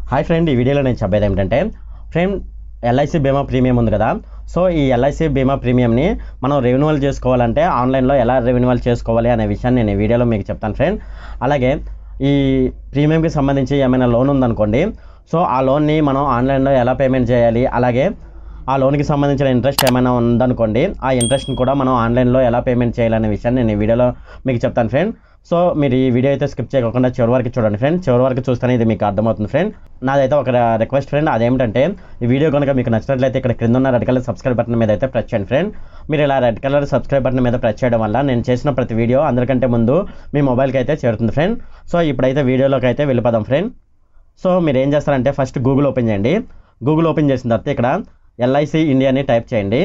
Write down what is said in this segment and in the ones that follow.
hi friend ఈ వీడియోలో నేను చెప్పేది ఏమిటంటే ఫ్రెండ్ ఎల్ఐసి బీమా ప్రీమియం ఉంది కదా సో ఈ ఎల్ఐసి బీమా ప్రీమియంని మనం రెన్యువల్ చేసుకోవాలంటే ఆన్లైన్లో ఎలా రెన్యువల్ చేసుకోవాలి అనే విషయాన్ని నేను ఈ వీడియోలో మీకు చెప్తాను ఫ్రెండ్ అలాగే ఈ ప్రీమియంకి సంబంధించి ఏమైనా లోన్ ఉందనుకోండి సో ఆ లోన్ని మనం ఆన్లైన్లో ఎలా పేమెంట్ చేయాలి అలాగే ఆ లోన్కి సంబంధించిన ఇంట్రెస్ట్ ఏమైనా ఉందనుకోండి ఆ ఇంట్రెస్ట్ని కూడా మనం ఆన్లైన్లో ఎలా పేమెంట్ చేయాలనే విషయాన్ని నేను ఈ వీడియోలో మీకు చెప్తాను ఫ్రెండ్ సో మీరు ఈ వీడియో అయితే స్కిప్ చేయకుండా చివరి వరకు చూడండి ఫ్రెండ్ చివరి వరకు చూస్తేనే ఇది మీకు అర్థమవుతుంది ఫ్రెండ్ నాదైతే ఒక రిక్వెస్ట్ ఫ్రెండ్ అదేమిటంటే ఈ వీడియో కనుక మీకు నచ్చినట్లయితే ఇక్కడ క్రింద ఉన్న రెడ్ కలర్ సబ్స్క్రైబ్ బటన్ మీద అయితే ప్రెస్ చేయండి ఫ్రెండ్ మీరు ఇలా రెడ్ కలర్ సబ్స్క్రైబ్ బటన్ మీద ప్రెస్ చేయడం వల్ల నేను చేసిన ప్రతి వీడియో అందరికంటే ముందు మీ మొబైల్కి అయితే చేరుతుంది ఫ్రెండ్ సో ఇప్పుడైతే వీడియోలోకి అయితే వెళ్ళిపోదాం ఫ్రెండ్ సో మీరు ఏం చేస్తారంటే ఫస్ట్ గూగుల్ ఓపెన్ చేయండి గూగుల్ ఓపెన్ చేసిన తర్వాత ఇక్కడ ఎల్ఐసి ఇండియాని టైప్ చేయండి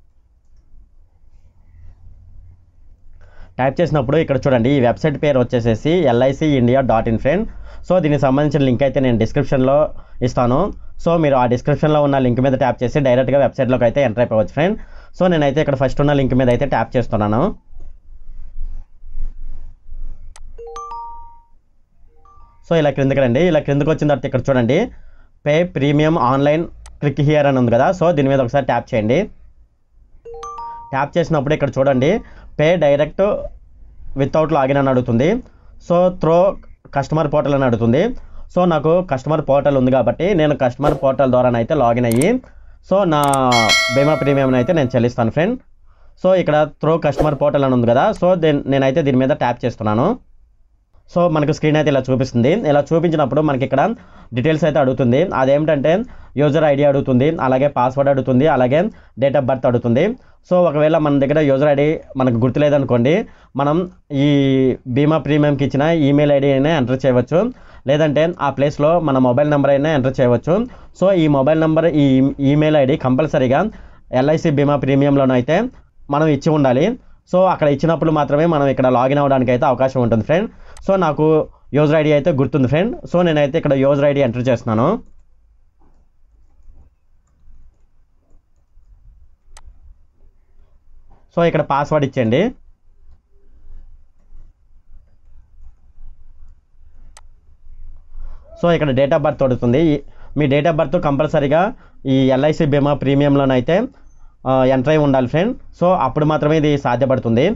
టైప్ చేసినప్పుడు ఇక్కడ చూడండి ఈ వెబ్సైట్ పేరు వచ్చేసేసి LIC India dot in friend so దీనికి సంబంధించిన లింక్ అయితే నేను డిస్క్రిప్షన్లో ఇస్తాను సో మీరు ఆ డిస్క్రిప్షన్లో ఉన్న లింక్ మీద ట్యాప్ చేసి డైరెక్ట్గా వెబ్సైట్లోకి అయితే ఎంటర్ అయిపోవచ్చు ఫ్రెండ్ సో నేనైతే ఇక్కడ ఫస్ట్ ఉన్న లింక్ మీద అయితే ట్యాప్ చేస్తున్నాను సో ఇలా క్రిందకి రండి ఇలా క్రిందకి వచ్చిన తర్వాత ఇక్కడ చూడండి pay premium online click here అని ఉంది కదా సో దీని మీద ఒకసారి ట్యాప్ చేయండి ట్యాప్ చేసినప్పుడు ఇక్కడ చూడండి పే డైరెక్ట్ వితౌట్ లాగిన్ అని అడుగుతుంది సో త్రో కస్టమర్ పోర్టల్ అని అడుగుతుంది సో నాకు కస్టమర్ పోర్టల్ ఉంది కాబట్టి నేను కస్టమర్ పోర్టల్ ద్వారానైతే లాగిన్ అయ్యి సో నా బీమా ప్రీమియం అయితే నేను చెల్లిస్తాను ఫ్రెండ్ సో ఇక్కడ త్రో కస్టమర్ పోర్టల్ అని ఉంది కదా సో దెన్ నేనైతే దీని మీద ట్యాప్ చేస్తున్నాను సో మనకు స్క్రీన్ అయితే ఇలా చూపిస్తుంది ఇలా చూపించినప్పుడు మనకి ఇక్కడ డీటెయిల్స్ అయితే అడుగుతుంది అదేమిటంటే యూజర్ ఐడి అడుగుతుంది అలాగే పాస్వర్డ్ అడుగుతుంది అలాగే డేట్ ఆఫ్ బర్త్ అడుగుతుంది సో ఒకవేళ మన దగ్గర యూజర్ ఐడి మనకు గుర్తులేదనుకోండి మనం ఈ బీమా ప్రీమియంకి ఇచ్చిన ఈమెయిల్ ఐడి అయినా ఎంటర్ చేయవచ్చు లేదంటే ఆ ప్లేస్లో మన మొబైల్ నెంబర్ అయినా ఎంటర్ చేయవచ్చు సో ఈ మొబైల్ నెంబర్ ఈ ఈమెయిల్ ఐడి కంపల్సరీగా ఎల్ఐసి బీమా ప్రీమియంలోనైతే మనం ఇచ్చి ఉండాలి సో అక్కడ ఇచ్చినప్పుడు మాత్రమే మనం ఇక్కడ లాగిన్ అవ్వడానికి అయితే అవకాశం ఉంటుంది ఫ్రెండ్ సో నాకు యూజర్ ఐడి అయితే గుర్తుంది ఫ్రెండ్ సో నేనైతే ఇక్కడ యూజర్ ఐడి ఎంటర్ చేస్తున్నాను సో ఇక్కడ పాస్వర్డ్ ఇచ్చేయండి సో ఇక్కడ డేట్ ఆఫ్ బర్త్ అడుగుతుంది ఈ- మీ డేట్ ఆఫ్ బర్త్ కంపల్సరీగా ఈ ఎల్ఐసి బీమా ప్రీమియంలోనైతే ఎంటర్ అయి ఉండాలి ఫ్రెండ్ సో అప్పుడు మాత్రమే ఇది సాధ్యపడుతుంది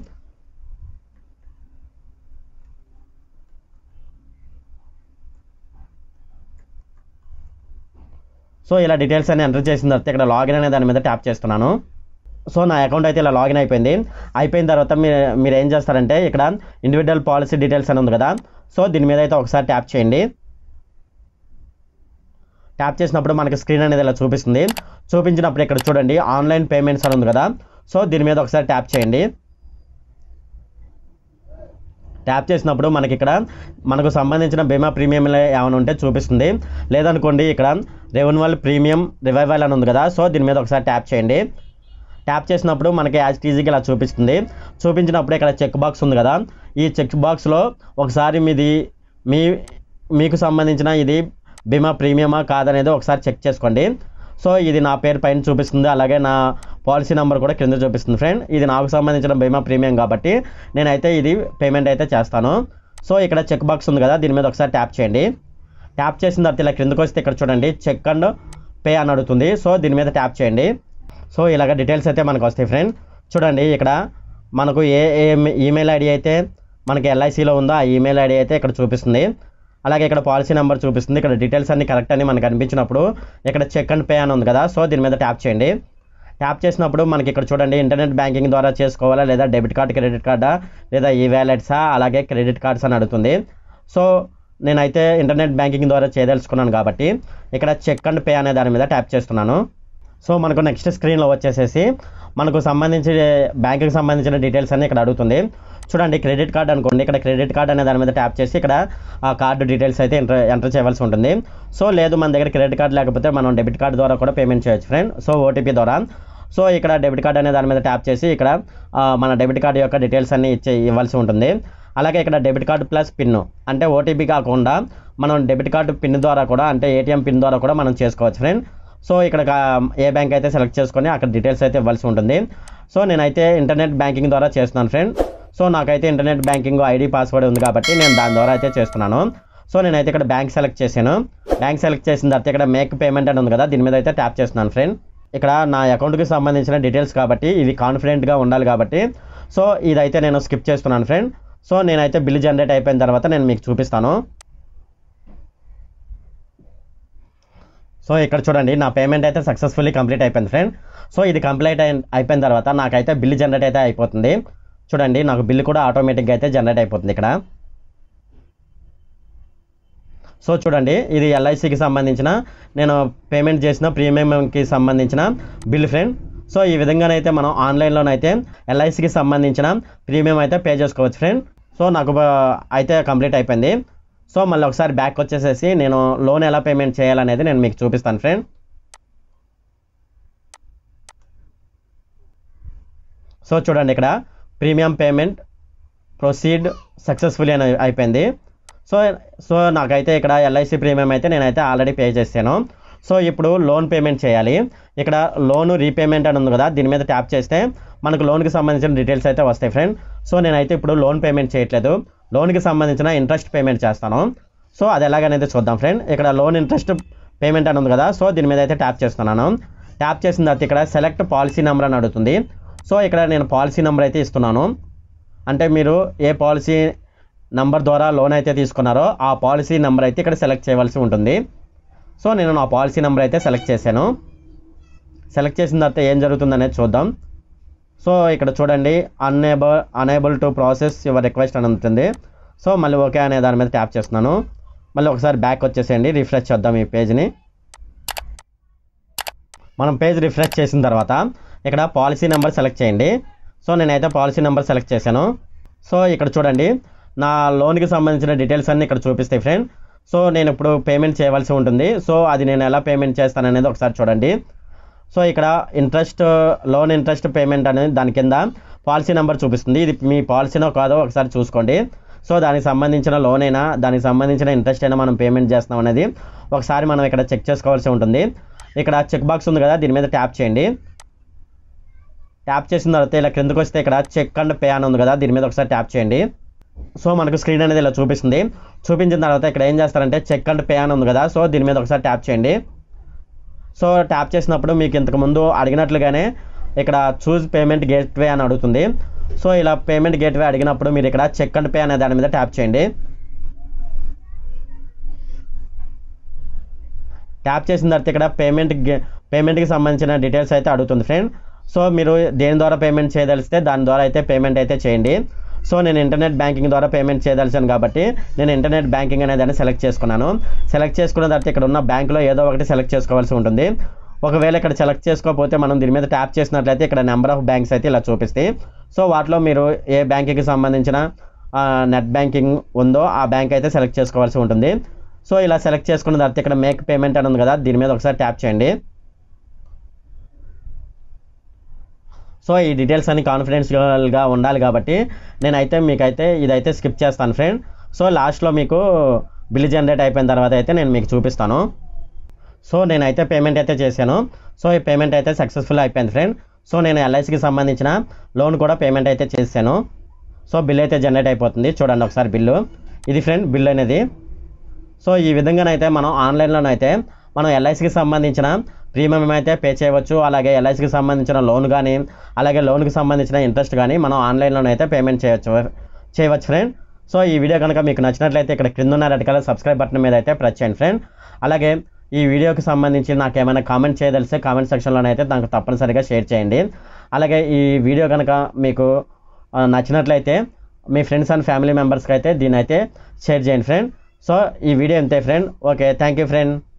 సో ఇలా డీటెయిల్స్ అన్ని ఎంటర్ చేసిన తర్వాత ఇక్కడ లాగిన్ అనే దాని మీద ట్యాప్ చేస్తున్నాను సో నా అకౌంట్ అయితే ఇలా లాగిన్ అయిపోయింది అయిపోయిన తర్వాత మీరు మీరు ఏం చేస్తారంటే ఇక్కడ ఇండివిజువల్ పాలసీ డీటెయిల్స్ అని ఉంది కదా సో దీని మీద అయితే ఒకసారి ట్యాప్ చేయండి ట్యాప్ చేసినప్పుడు మనకి స్క్రీన్ అనేది ఇలా చూపిస్తుంది చూపించినప్పుడు ఇక్కడ చూడండి ఆన్లైన్ పేమెంట్స్ అని ఉంది కదా సో దీని మీద ఒకసారి ట్యాప్ చేయండి ట్యాప్ చేసినప్పుడు మనకి ఇక్కడ మనకు సంబంధించిన బీమా ప్రీమియం ఏమైనా ఉంటే చూపిస్తుంది లేదనుకోండి ఇక్కడ రెవెన్యువల్ ప్రీమియం రివైవల్ అని ఉంది కదా సో దీని మీద ఒకసారి ట్యాప్ చేయండి ట్యాప్ చేసినప్పుడు మనకి యాజ్ ఈజీగా ఇలా చూపిస్తుంది చూపించినప్పుడు ఇక్కడ చెక్ బాక్స్ ఉంది కదా ఈ చెక్ బాక్స్లో ఒకసారి మీది మీ మీకు సంబంధించిన ఇది బీమా ప్రీమియమా కాదనేది ఒకసారి చెక్ చేసుకోండి సో ఇది నా పేరు పైన చూపిస్తుంది అలాగే నా పాలసీ నెంబర్ కూడా క్రింద చూపిస్తుంది ఫ్రెండ్ ఇది నాకు సంబంధించిన బీమా ప్రీమియం కాబట్టి నేనైతే ఇది పేమెంట్ అయితే చేస్తాను సో ఇక్కడ చెక్ బాక్స్ ఉంది కదా దీని మీద ఒకసారి ట్యాప్ చేయండి ట్యాప్ చేసిన తర్వాత ఇలా క్రిందకు వస్తే ఇక్కడ చూడండి చెక్ అండ్ పే అని అడుగుతుంది సో దీని మీద ట్యాప్ చేయండి సో ఇలాగ డీటెయిల్స్ అయితే మనకు వస్తాయి ఫ్రెండ్ చూడండి ఇక్కడ మనకు ఏ ఏ ఈమెయిల్ ఐడి అయితే మనకి ఎల్ఐసిలో ఉందో ఆ ఈమెయిల్ ఐడి అయితే ఇక్కడ చూపిస్తుంది అలాగే ఇక్కడ పాలసీ నెంబర్ చూపిస్తుంది ఇక్కడ డీటెయిల్స్ అన్ని కరెక్ట్ అని మనకు అనిపించినప్పుడు ఇక్కడ చెక్ అండ్ పే అని ఉంది కదా సో దీని మీద ట్యాప్ చేయండి ట్యాప్ చేసినప్పుడు మనకి ఇక్కడ చూడండి ఇంటర్నెట్ బ్యాంకింగ్ ద్వారా చేసుకోవాలా లేదా డెబిట్ కార్డ్ క్రెడిట్ కార్డా లేదా ఈ వ్యాలెట్సా అలాగే క్రెడిట్ కార్డ్స్ అని అడుగుతుంది సో నేనైతే ఇంటర్నెట్ బ్యాంకింగ్ ద్వారా చేయదలుచుకున్నాను కాబట్టి ఇక్కడ చెక్ అండ్ పే అనే దాని మీద ట్యాప్ చేస్తున్నాను సో మనకు నెక్స్ట్ స్క్రీన్లో వచ్చేసేసి మనకు సంబంధించి బ్యాంకుకి సంబంధించిన డీటెయిల్స్ అన్ని ఇక్కడ అడుగుతుంది చూడండి క్రెడిట్ కార్డ్ అనుకోండి ఇక్కడ క్రెడిట్ కార్డ్ అనే దాని మీద ట్యాప్ చేసి ఇక్కడ ఆ కార్డు డీటెయిల్స్ అయితే ఎంటర్ ఎంటర్ చేయవలసి ఉంటుంది సో లేదు మన దగ్గర క్రెడిట్ కార్డ్ లేకపోతే మనం డెబిట్ కార్డ్ ద్వారా కూడా పేమెంట్ చేయొచ్చు ఫ్రెండ్ సో ఓటీపీ ద్వారా సో ఇక్కడ డెబిట్ కార్డ్ అనే దాని మీద ట్యాప్ చేసి ఇక్కడ ఆ, మన డెబిట్ కార్డ్ యొక్క డీటెయిల్స్ అన్ని ఇచ్చే ఇవ్వాల్సి ఉంటుంది అలాగే ఇక్కడ డెబిట్ కార్డు ప్లస్ పిన్ అంటే ఓటీపీ కాకుండా మనం డెబిట్ కార్డు పిన్ ద్వారా కూడా అంటే ఏటీఎం పిన్ ద్వారా కూడా మనం చేసుకోవచ్చు ఫ్రెండ్ సో ఇక్కడ కా- ఏ బ్యాంక్ అయితే సెలెక్ట్ చేసుకొని అక్కడ డీటెయిల్స్ అయితే ఇవ్వాల్సి ఉంటుంది సో నేనైతే ఇంటర్నెట్ బ్యాంకింగ్ ద్వారా చేస్తున్నాను ఫ్రెండ్ సో నాకైతే ఇంటర్నెట్ బ్యాంకింగ్ ఐడి పాస్వర్డ్ ఉంది కాబట్టి నేను దాని ద్వారా అయితే చేస్తున్నాను సో నేనైతే ఇక్కడ బ్యాంక్ సెలెక్ట్ చేశాను బ్యాంక్ సెలెక్ట్ చేసిన తర్వాత ఇక్కడ మేక్ పేమెంట్ అని ఉంది కదా దీని మీద అయితే ట్యాప్ చేస్తున్నాను ఫ్రెండ్ ఇక్కడ నా అకౌంట్కి సంబంధించిన డీటెయిల్స్ కాబట్టి ఇవి కాన్ఫిడెంట్గా ఉండాలి కాబట్టి సో ఇదైతే నేను స్కిప్ చేస్తున్నాను ఫ్రెండ్ సో నేనైతే బిల్ జనరేట్ అయిపోయిన తర్వాత నేను మీకు చూపిస్తాను సో ఇక్కడ చూడండి నా పేమెంట్ అయితే సక్సెస్ఫుల్లీ కంప్లీట్ అయిపోయింది ఫ్రెండ్ సో ఇది కంప్లీట్ అయి అయిపోయిన తర్వాత నాకైతే బిల్ జనరేట్ అయితే అయిపోతుంది చూడండి నాకు బిల్ కూడా ఆటోమేటిక్గా అయితే జనరేట్ అయిపోతుంది ఇక్కడ సో చూడండి ఇది ఎల్ఐసికి సంబంధించిన నేను పేమెంట్ చేసిన ప్రీమియంకి సంబంధించిన బిల్ ఫ్రెండ్ సో ఈ విధంగానైతే మనం ఆన్లైన్లోనైతే ఎల్ఐసికి సంబంధించిన ప్రీమియం అయితే పే చేసుకోవచ్చు ఫ్రెండ్ సో నాకు బ- అయితే కంప్లీట్ అయిపోయింది సో మళ్ళీ ఒకసారి బ్యాక్ వచ్చేసేసి నేను లోన్ ఎలా పేమెంట్ చేయాలనేది నేను మీకు చూపిస్తాను ఫ్రెండ్ సో చూడండి ఇక్కడ ప్రీమియం పేమెంట్ ప్రొసీడ్ సక్సెస్ఫుల్లీ అని అయిపోయింది సో సో నాకైతే ఇక్కడ ఎల్ఐసి ప్రీమియం అయితే నేనైతే ఆల్రెడీ పే చేశాను సో ఇప్పుడు లోన్ పేమెంట్ చేయాలి ఇక్కడ లోన్ రీపేమెంట్ అని ఉంది కదా దీని మీద ట్యాప్ చేస్తే మనకు లోన్కి సంబంధించిన డీటెయిల్స్ అయితే వస్తాయి ఫ్రెండ్ సో నేనైతే ఇప్పుడు లోన్ పేమెంట్ చేయట్లేదు లోన్కి సంబంధించిన ఇంట్రెస్ట్ పేమెంట్ చేస్తాను సో అది ఎలాగనేది చూద్దాం ఫ్రెండ్ ఇక్కడ లోన్ ఇంట్రెస్ట్ పేమెంట్ అని ఉంది కదా సో దీని మీద అయితే ట్యాప్ చేస్తున్నాను ట్యాప్ చేసిన తర్వాత ఇక్కడ సెలెక్ట్ పాలసీ నెంబర్ అని అడుగుతుంది సో ఇక్కడ నేను పాలసీ నెంబర్ అయితే ఇస్తున్నాను అంటే మీరు ఏ పాలసీ నంబర్ ద్వారా లోన్ అయితే తీసుకున్నారో ఆ పాలసీ నెంబర్ అయితే ఇక్కడ సెలెక్ట్ చేయవలసి ఉంటుంది సో నేను నా పాలసీ నెంబర్ అయితే సెలెక్ట్ చేశాను సెలెక్ట్ చేసిన తర్వాత ఏం జరుగుతుందనేది చూద్దాం సో ఇక్కడ చూడండి unable unable to process your request అని ఉంటుంది సో మళ్ళీ ఓకే అనే దాని మీద ట్యాప్ చేస్తున్నాను మళ్ళీ ఒకసారి బ్యాక్ వచ్చేసేయండి రిఫ్రెష్ చేద్దాం ఈ పేజ్ని మనం పేజ్ రిఫ్రెష్ చేసిన తర్వాత ఇక్కడ పాలసీ నెంబర్ సెలెక్ట్ చేయండి సో నేనైతే పాలసీ నెంబర్ సెలెక్ట్ చేశాను సో ఇక్కడ చూడండి నా లోన్కి సంబంధించిన డీటెయిల్స్ అన్నీ ఇక్కడ చూపిస్తాయి ఫ్రెండ్ సో నేను ఇప్పుడు పేమెంట్ చేయవలసి ఉంటుంది సో అది నేను ఎలా పేమెంట్ చేస్తాను అనేది ఒకసారి చూడండి సో ఇక్కడ ఇంట్రెస్ట్ లోన్ ఇంట్రెస్ట్ పేమెంట్ అనేది దాని కింద పాలసీ నెంబర్ చూపిస్తుంది ఇది మీ పాలసీనో కాదో ఒకసారి చూసుకోండి సో దానికి సంబంధించిన లోన్ అయినా దానికి సంబంధించిన ఇంట్రెస్ట్ అయినా మనం పేమెంట్ చేస్తాం అనేది ఒకసారి మనం ఇక్కడ చెక్ చేసుకోవాల్సి ఉంటుంది ఇక్కడ చెక్ బాక్స్ ఉంది కదా దీని మీద ట్యాప్ చేయండి ట్యాప్ చేసిన తర్వాత ఇలా క్రిందకు వస్తే ఇక్కడ చెక్ అండ్ పే అని ఉంది కదా దీని మీద ఒకసారి ట్యాప్ చేయండి సో మనకు స్క్రీన్ అనేది ఇలా చూపిస్తుంది చూపించిన తర్వాత ఇక్కడ ఏం చేస్తారంటే చెక్ అండ్ పే అని ఉంది కదా సో దీని మీద ఒకసారి ట్యాప్ చేయండి సో ట్యాప్ చేసినప్పుడు మీకు ఇంతకు ముందు అడిగినట్లుగానే ఇక్కడ చూజ్ పేమెంట్ గేట్వే అని అడుగుతుంది సో ఇలా పేమెంట్ గేట్వే అడిగినప్పుడు మీరు ఇక్కడ చెక్ అండ్ పే అనే దాని మీద ట్యాప్ చేయండి ట్యాప్ చేసిన తర్వాత ఇక్కడ పేమెంట్ పేమెంట్కి సంబంధించిన డీటెయిల్స్ అయితే అడుగుతుంది ఫ్రెండ్ సో మీరు దేని ద్వారా పేమెంట్ చేయదలిస్తే దాని ద్వారా అయితే పేమెంట్ అయితే చేయండి సో నేను ఇంటర్నెట్ బ్యాంకింగ్ ద్వారా పేమెంట్ చేయదలిచాను కాబట్టి నేను ఇంటర్నెట్ బ్యాంకింగ్ అనే దాన్ని సెలెక్ట్ చేసుకున్నాను సెలెక్ట్ చేసుకున్న తర్వాత ఇక్కడ ఉన్న బ్యాంకులో ఏదో ఒకటి సెలెక్ట్ చేసుకోవాల్సి ఉంటుంది ఒకవేళ ఇక్కడ సెలెక్ట్ చేసుకోకపోతే మనం దీని మీద ట్యాప్ చేసినట్లయితే ఇక్కడ నెంబర్ ఆఫ్ బ్యాంక్స్ అయితే ఇలా చూపిస్తాయి సో వాటిలో మీరు ఏ బ్యాంకుకి సంబంధించిన నెట్ బ్యాంకింగ్ ఉందో ఆ బ్యాంక్ అయితే సెలెక్ట్ చేసుకోవాల్సి ఉంటుంది సో ఇలా సెలెక్ట్ చేసుకున్న తర్వాత ఇక్కడ మేక్ పేమెంట్ అని ఉంది కదా దీని మీద ఒకసారి ట్యాప్ చేయండి సో ఈ డీటెయిల్స్ అన్ని కాన్ఫిడెన్షియల్గా ఉండాలి కాబట్టి నేనైతే మీకైతే ఇదైతే స్కిప్ చేస్తాను ఫ్రెండ్ సో లాస్ట్లో మీకు బిల్ జనరేట్ అయిపోయిన తర్వాత అయితే నేను మీకు చూపిస్తాను సో నేనైతే పేమెంట్ అయితే చేశాను సో ఈ పేమెంట్ అయితే సక్సెస్ఫుల్ అయిపోయింది ఫ్రెండ్ సో నేను ఎల్ఐసికి సంబంధించిన లోన్ కూడా పేమెంట్ అయితే చేశాను సో బిల్ అయితే జనరేట్ అయిపోతుంది చూడండి ఒకసారి బిల్లు ఇది ఫ్రెండ్ బిల్ అనేది సో ఈ విధంగానైతే మనం ఆన్లైన్లోనైతే మనం ఎల్ఐసికి సంబంధించిన ప్రీమియం అయితే పే చేయవచ్చు అలాగే ఎల్ఐసికి సంబంధించిన లోన్ కానీ అలాగే లోన్కి సంబంధించిన ఇంట్రెస్ట్ కానీ మనం ఆన్లైన్లోనైతే పేమెంట్ చేయవచ్చు చేయవచ్చు ఫ్రెండ్ సో ఈ వీడియో కనుక మీకు నచ్చినట్లయితే ఇక్కడ క్రింద ఉన్న రెడ్ కలర్ సబ్స్క్రైబ్ బటన్ మీద అయితే ప్రెస్ చేయండి ఫ్రెండ్ అలాగే ఈ వీడియోకి సంబంధించి నాకు ఏమైనా కామెంట్ చేయదలిస్తే కామెంట్ సెక్షన్లోనైతే నాకు తప్పనిసరిగా షేర్ చేయండి అలాగే ఈ వీడియో కనుక మీకు ఆ, నచ్చినట్లయితే మీ ఫ్రెండ్స్ అండ్ ఫ్యామిలీ మెంబర్స్కి అయితే దీని అయితే షేర్ చేయండి ఫ్రెండ్ సో ఈ వీడియో అంతే friend okay thank you friend